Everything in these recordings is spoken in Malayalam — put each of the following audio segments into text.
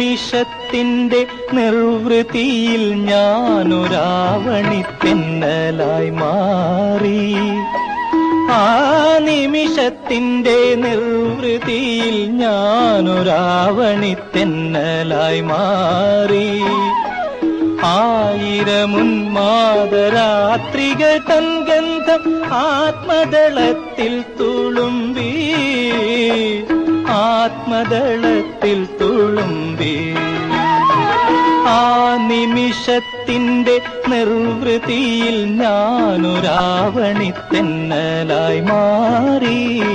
നിമിഷത്തിന്റെ നിർവൃതിയിൽ ഞാനൊരാവണിത്തെന്നലായി മാറി ആ നിമിഷത്തിന്റെ നിർവൃതിയിൽ ഞാനൊരാവണിത്തെന്നലായി മാറി ആയിരമുന്മാതരാത്രികൾ തൻ ഗന്ധം ആത്മദളത്തിൽ തുളുമ്പി ആത്മദളത്തിൽ തുളുമ്പി ആ നിമിഷത്തിന്റെ നിർവൃതിയിൽ ഞാനൊരാവണിത്തെന്നലായി മാറി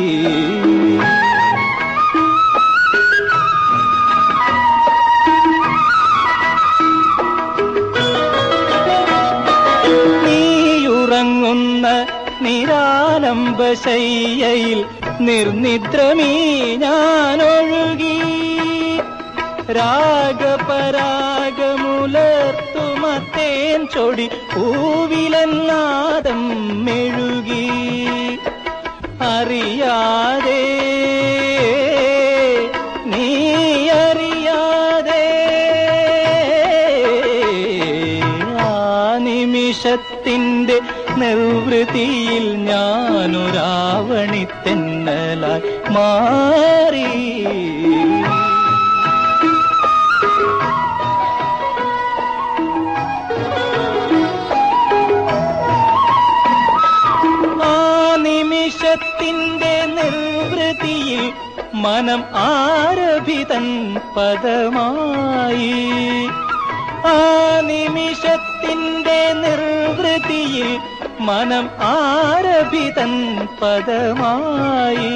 നീയുറങ്ങുന്ന നിരാലംബശയ്യയിൽ നിർനിദ്രമീ ഞാനൊഴുകി രാഗപരാഗമുലർത്തുമത്തേൻ ചൊടി പൂവിലെന്നാദം മെഴുകി അറിയാതെ നീ അറിയാതെ ആ നിമിഷത്തിന്റെ നിർവൃതിയിൽ ഞാനൊരാവണിത്തെന്നലായി മാറി ആ നിമിഷത്തിന്റെ നിർവൃതിയിൽ മനം ആരഭിതൻ പദമായി ആ നിമിഷത്തിന്റെ നിർവൃതിയിൽ മനം ആരഭിതൻ പദമായി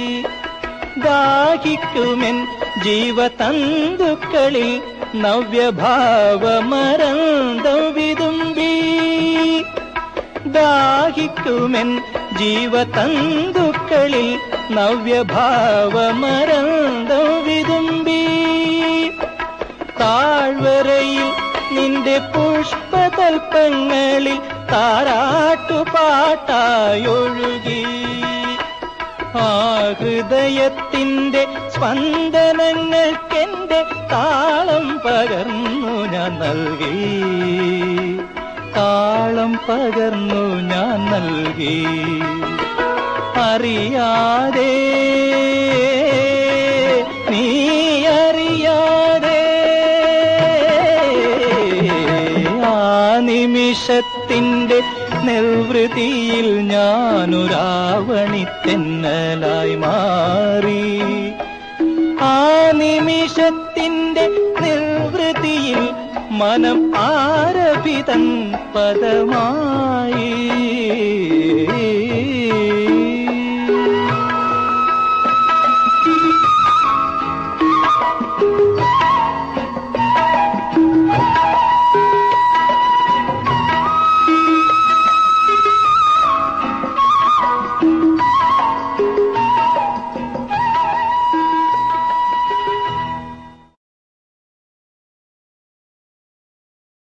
ദാഹിക്കുമെൻ ജീവതന്തുക്കളിൽ നവ്യഭാവമരന്തം വിതുമ്പി ദാഹിക്കുമെൻ ജീവതന്തുക്കളിൽ നവ്യഭാവമരന്തം വിതുമ്പി താഴ്വരയിൽ നിന്റെ പുഷ്പതൽപ്പങ്ങളിൽ താരാട്ടുപാട്ടായൊഴുകി ആ ഹൃദയത്തിന്റെ സ്പന്ദനങ്ങൾക്കെന്റെ താളം പകർന്നു ഞാൻ നൽകി താളം പകർന്നു ഞാൻ നൽകി അറിയാതെ നീ അറിയാതെ ആ നിമിഷത്തിന്റെ നിർവൃതിയിൽ ഞാനൊരാവണിത്തെന്നലായി മാറി ആ നിമിഷത്തിന്റെ നിർവൃതിയിൽ മനം ആരഭിതൻ പദമായി